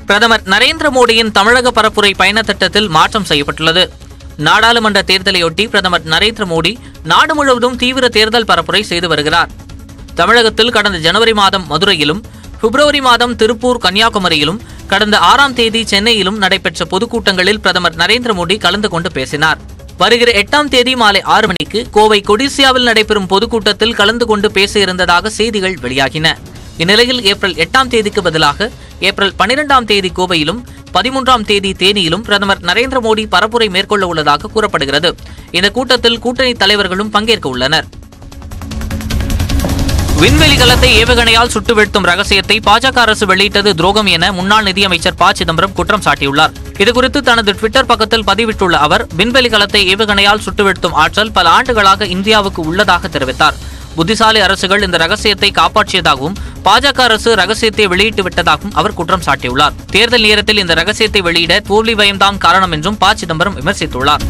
பிரதமர் நரேந்திர மோடியின் தமிழக பரப்புரை பயண திட்டத்தில் மாற்றம் செய்யப்பட்டுள்ளது நாடாளுமன்ற தேர்தலையொட்டி பிரதமர் நரேந்திர மோடி நாடு முழுவதும் தீவிர தேர்தல் பரப்புரை செய்து வருகிறார் தமிழகத்தில் கடந்த ஜனவரி மாதம் மதுரையிலும் பிப்ரவரி மாதம் திருப்பூர் கன்னியாகுமரியிலும் கடந்த ஆறாம் தேதி சென்னையிலும் நடைபெற்ற பொதுக்கூட்டங்களில் பிரதமர் நரேந்திர மோடி கலந்து கொண்டு பேசினார் வருகிற எட்டாம் தேதி மாலை ஆறு மணிக்கு கோவை கொடிசியாவில் நடைபெறும் பொதுக்கூட்டத்தில் கலந்து கொண்டு பேச இருந்ததாக செய்திகள் வெளியாகின இந்நிலையில் ஏப்ரல் எட்டாம் தேதிக்கு பதிலாக ஏப்ரல் பனிரெண்டாம் தேதி கோவையிலும் பதிமூன்றாம் தேதி தேனியிலும் பிரதமர் நரேந்திர மோடி பரப்புரை மேற்கொள்ள உள்ளதாக கூறப்படுகிறது இந்த கூட்டத்தில் கூட்டணி தலைவர்களும் பங்கேற்க உள்ளனர் விண்வெளி கலத்தை ஏவுகணையால் சுட்டு வீழ்த்தும் ரகசியத்தை பாஜக அரசு வெளியிட்டது துரோகம் என முன்னாள் நிதியமைச்சர் ப சிதம்பரம் குற்றம் சாட்டியுள்ளார் இதுகுறித்து தனது ட்விட்டர் பக்கத்தில் பதிவிட்டுள்ள அவர் விண்வெளி கலத்தை ஏவுகணையால் சுட்டு வீழ்த்தும் ஆற்றல் பல ஆண்டுகளாக இந்தியாவுக்கு உள்ளதாக தெரிவித்தார் புத்திசாலி அரசுகள் இந்த ரகசியத்தை காப்பாற்றியதாகவும் பாஜக அரசு ரகசியத்தை வெளியிட்டு விட்டதாகவும் அவர் குற்றம் சாட்டியுள்ளார் தேர்தல் நேரத்தில் இந்த ரகசியத்தை வெளியிட தோல்வி பயம்தான் காரணம் என்றும் ப சிதம்பரம் விமர்சித்துள்ளார்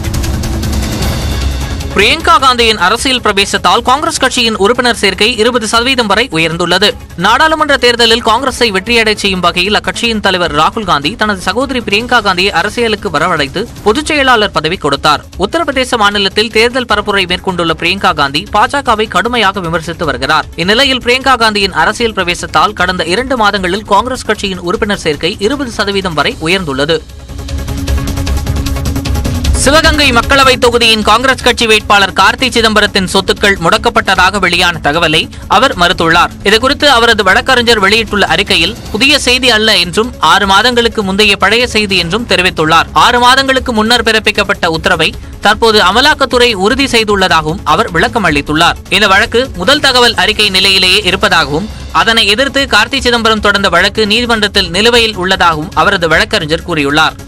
பிரியங்கா காந்தியின் அரசியல் பிரவேசத்தால் காங்கிரஸ் கட்சியின் உறுப்பினர் சேர்க்கை இருபது சதவீதம் வரை உயர்ந்துள்ளது நாடாளுமன்ற தேர்தலில் காங்கிரஸை வெற்றியடைச் செய்யும் வகையில் அக்கட்சியின் தலைவர் ராகுல் காந்தி தனது சகோதரி பிரியங்கா காந்தியை அரசியலுக்கு வரவழைத்து பொதுச் செயலாளர் பதவி கொடுத்தார் உத்தரப்பிரதேச மாநிலத்தில் தேர்தல் பரப்புரை மேற்கொண்டுள்ள பிரியங்கா காந்தி பாஜகவை கடுமையாக விமர்சித்து வருகிறார் இந்நிலையில் பிரியங்கா காந்தியின் அரசியல் பிரவேசத்தால் கடந்த இரண்டு மாதங்களில் காங்கிரஸ் கட்சியின் உறுப்பினர் சேர்க்கை இருபது சதவீதம் வரை உயர்ந்துள்ளது சிவகங்கை மக்களவை தொகுதியின் காங்கிரஸ் கட்சி வேட்பாளர் கார்த்தி சிதம்பரத்தின் சொத்துக்கள் முடக்கப்பட்டதாக வெளியான தகவலை அவர் மறுத்துள்ளார் இதுகுறித்து அவரது வழக்கறிஞர் வெளியிட்டுள்ள அறிக்கையில் புதிய செய்தி அல்ல என்றும் ஆறு மாதங்களுக்கு முந்தைய பழைய செய்தி என்றும் தெரிவித்துள்ளார் ஆறு மாதங்களுக்கு முன்னர் பிறப்பிக்கப்பட்ட உத்தரவை தற்போது அமலாக்கத்துறை உறுதி செய்துள்ளதாகவும் அவர் விளக்கம் அளித்துள்ளார் இந்த வழக்கு முதல் தகவல் அறிக்கை நிலையிலேயே இருப்பதாகவும் அதனை எதிர்த்து கார்த்தி சிதம்பரம் தொடர்ந்த வழக்கு நீதிமன்றத்தில் நிலுவையில் உள்ளதாகவும் அவரது வழக்கறிஞர் கூறியுள்ளார்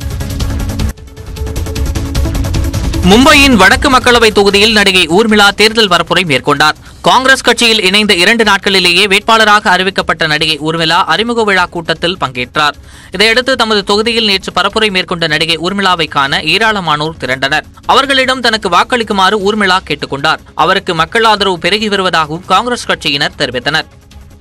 மும்பையின் வடக்கு மக்களவை தொகுதியில் நடிகை ஊர்மிளா தேர்தல் பரப்புரை மேற்கொண்டார் காங்கிரஸ் கட்சியில் இணைந்த இரண்டு நாட்களிலேயே வேட்பாளராக அறிவிக்கப்பட்ட நடிகை ஊர்மிளா அறிமுக விழா கூட்டத்தில் பங்கேற்றார் இதையடுத்து தமது தொகுதியில் நேற்று பரப்புரை மேற்கொண்ட நடிகை ஊர்மிளாவை காண ஏராளமானோர் திரண்டனர் அவர்களிடம் தனக்கு வாக்களிக்குமாறு ஊர்மிளா கேட்டுக்கொண்டார் அவருக்கு மக்கள் ஆதரவு பெருகி வருவதாகவும் காங்கிரஸ் கட்சியினர் தெரிவித்தனர்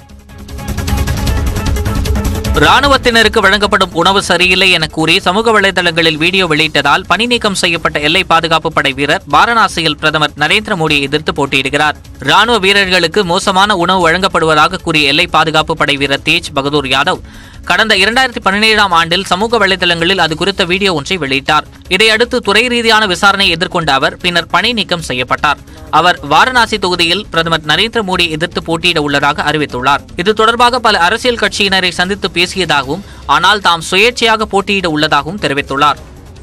ராணுவத்தினருக்கு வழங்கப்படும் உணவு சரியில்லை என கூறி சமூக வலைதளங்களில் வீடியோ வெளியிட்டதால் பணி நீக்கம் செய்யப்பட்ட எல்லை பாதுகாப்பு படை வீரர் வாரணாசியில் பிரதமர் நரேந்திர மோடியை எதிர்த்து போட்டியிடுகிறார் ராணுவ வீரர்களுக்கு மோசமான உணவு வழங்கப்படுவதாக கூறிய எல்லை பாதுகாப்பு படை வீரர் தேஜ் பகதூர் யாதவ் கடந்த இரண்டாயிரத்தி பதினேழாம் ஆண்டில் சமூக வலைதளங்களில் அது குறித்த வீடியோ ஒன்றை வெளியிட்டார் இதையடுத்து துறை ரீதியான விசாரணையை எதிர்கொண்ட அவர் பின்னர் பணி நீக்கம் செய்யப்பட்டார் அவர் வாரணாசி தொகுதியில் பிரதமர் நரேந்திர மோடி எதிர்த்து போட்டியிட உள்ளதாக அறிவித்துள்ளார் இது தொடர்பாக பல அரசியல் கட்சியினரை சந்தித்து பேசியதாகவும் ஆனால் தாம் சுயேட்சையாக போட்டியிட உள்ளதாகவும் தெரிவித்துள்ளார்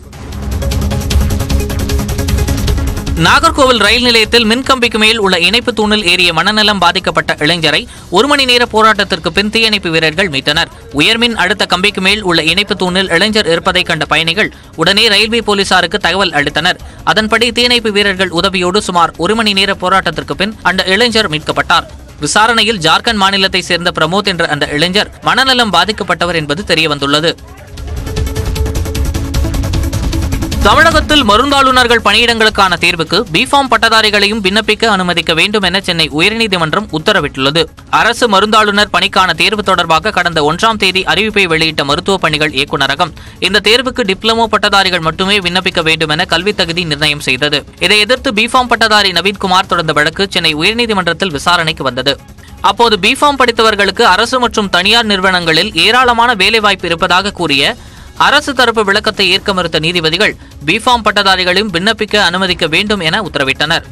நாகர்கோவில் ரயில் நிலையத்தில் மின்கம்பிக்கு மேல் உள்ள இணைப்பு தூணில் ஏறிய மனநலம் பாதிக்கப்பட்ட இளைஞரை ஒரு மணி நேர போராட்டத்திற்கு பின் தீயணைப்பு வீரர்கள் மீட்டனர் உயர்மின் அடுத்த கம்பிக்கு மேல் உள்ள இணைப்பு தூணில் இளைஞர் இருப்பதைக் கண்ட பயணிகள் உடனே ரயில்வே போலீசாருக்கு தகவல் அளித்தனர் அதன்படி தீயணைப்பு வீரர்கள் உதவியோடு சுமார் ஒரு மணி நேர போராட்டத்திற்கு பின் அந்த இளைஞர் மீட்கப்பட்டார் விசாரணையில் ஜார்க்கண்ட் மாநிலத்தை சேர்ந்த பிரமோத் என்ற அந்த இளைஞர் மனநலம் பாதிக்கப்பட்டவர் என்பது தெரியவந்துள்ளது தமிழகத்தில் மருந்தாளுநர்கள் பணியிடங்களுக்கான தேர்வுக்கு பிஃபார்ம் பட்டதாரிகளையும் விண்ணப்பிக்க அனுமதிக்க வேண்டும் என சென்னை உயர்நீதிமன்றம் உத்தரவிட்டுள்ளது அரசு மருந்தாளுநர் பணிக்கான தேர்வு தொடர்பாக கடந்த ஒன்றாம் தேதி அறிவிப்பை வெளியிட்ட மருத்துவ பணிகள் இயக்குநரகம் இந்த தேர்வுக்கு டிப்ளமோ பட்டதாரிகள் மட்டுமே விண்ணப்பிக்க வேண்டும் என கல்வித் தகுதி நிர்ணயம் செய்தது இதை எதிர்த்து பிஃபார்ம் பட்டதாரி நவீன்குமார் தொடர்ந்த வழக்கு சென்னை உயர்நீதிமன்றத்தில் விசாரணைக்கு வந்தது அப்போது பிஃபார்ம் படித்தவர்களுக்கு அரசு மற்றும் தனியார் நிறுவனங்களில் ஏராளமான வேலைவாய்ப்பு இருப்பதாக கூறிய அரசு தரப்பு விளக்கத்தை ஏற்க மறுத்த நீதிபதிகள் பிஃபார்ம் பட்டதாரிகளையும் விண்ணப்பிக்க அனுமதிக்க வேண்டும் என உத்தரவிட்டனர்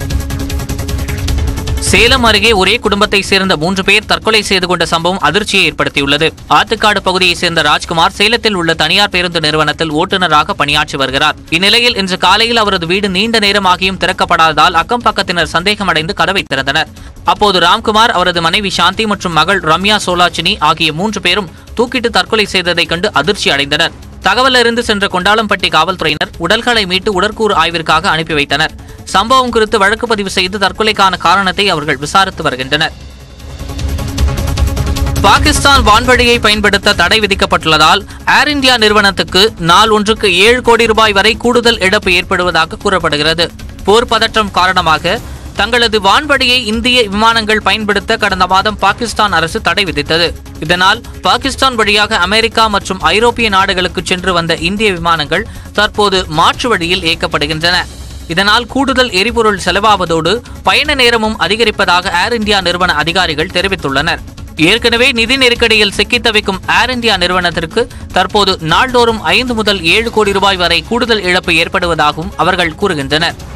சேலம் அருகே ஒரே குடும்பத்தை சேர்ந்த மூன்று பேர் தற்கொலை செய்து கொண்ட சம்பவம் அதிர்ச்சியை ஏற்படுத்தியுள்ளது ஆத்துக்காடு பகுதியைச் சேர்ந்த ராஜ்குமார் சேலத்தில் உள்ள தனியார் பேருந்து நிறுவனத்தில் ஓட்டுநராக பணியாற்றி வருகிறார் இந்நிலையில் இன்று காலையில் அவரது வீடு நீண்ட நேரமாகியும் திறக்கப்படாததால் அக்கம் பக்கத்தினர் சந்தேகமடைந்து கதவை திறந்தனர் அப்போது ராம்குமார் அவரது மனைவி சாந்தி மற்றும் மகள் ரம்யா சோலாச்சினி ஆகிய மூன்று பேரும் தூக்கிட்டு தற்கொலை செய்ததைக் கண்டு அதிர்ச்சி அடைந்தனர் தகவல் அறிந்து சென்ற கொண்டாளம்பட்டி காவல்துறையினர் உடல்களை மீட்டு உடற்கூறு ஆய்விற்காக அனுப்பி வைத்தனர் சம்பவம் குறித்து வழக்கு பதிவு செய்து தற்கொலைக்கான காரணத்தை அவர்கள் விசாரித்து வருகின்றனர் பாகிஸ்தான் வான்வழியை பயன்படுத்த தடை விதிக்கப்பட்டுள்ளதால் ஏர் இந்தியா நிறுவனத்துக்கு நாள் ஒன்றுக்கு ஏழு கோடி ரூபாய் வரை கூடுதல் இழப்பு ஏற்படுவதாக கூறப்படுகிறது போர் பதற்றம் காரணமாக தங்களது வான்வழியை இந்திய விமானங்கள் பயன்படுத்த கடந்த மாதம் பாகிஸ்தான் அரசு தடை விதித்தது இதனால் பாகிஸ்தான் வழியாக அமெரிக்கா மற்றும் ஐரோப்பிய நாடுகளுக்கு சென்று வந்த இந்திய விமானங்கள் தற்போது மாற்று வழியில் இயக்கப்படுகின்றன இதனால் கூடுதல் எரிபொருள் செலவாவதோடு பயண நேரமும் அதிகரிப்பதாக ஏர் இந்தியா நிறுவன அதிகாரிகள் தெரிவித்துள்ளனர் ஏற்கனவே நிதி நெருக்கடியில் சிக்கித் தவிக்கும் ஏர் இந்தியா நிறுவனத்திற்கு தற்போது நாள்தோறும் ஐந்து முதல் ஏழு கோடி ரூபாய் வரை கூடுதல் இழப்பு ஏற்படுவதாகவும் அவர்கள் கூறுகின்றனர்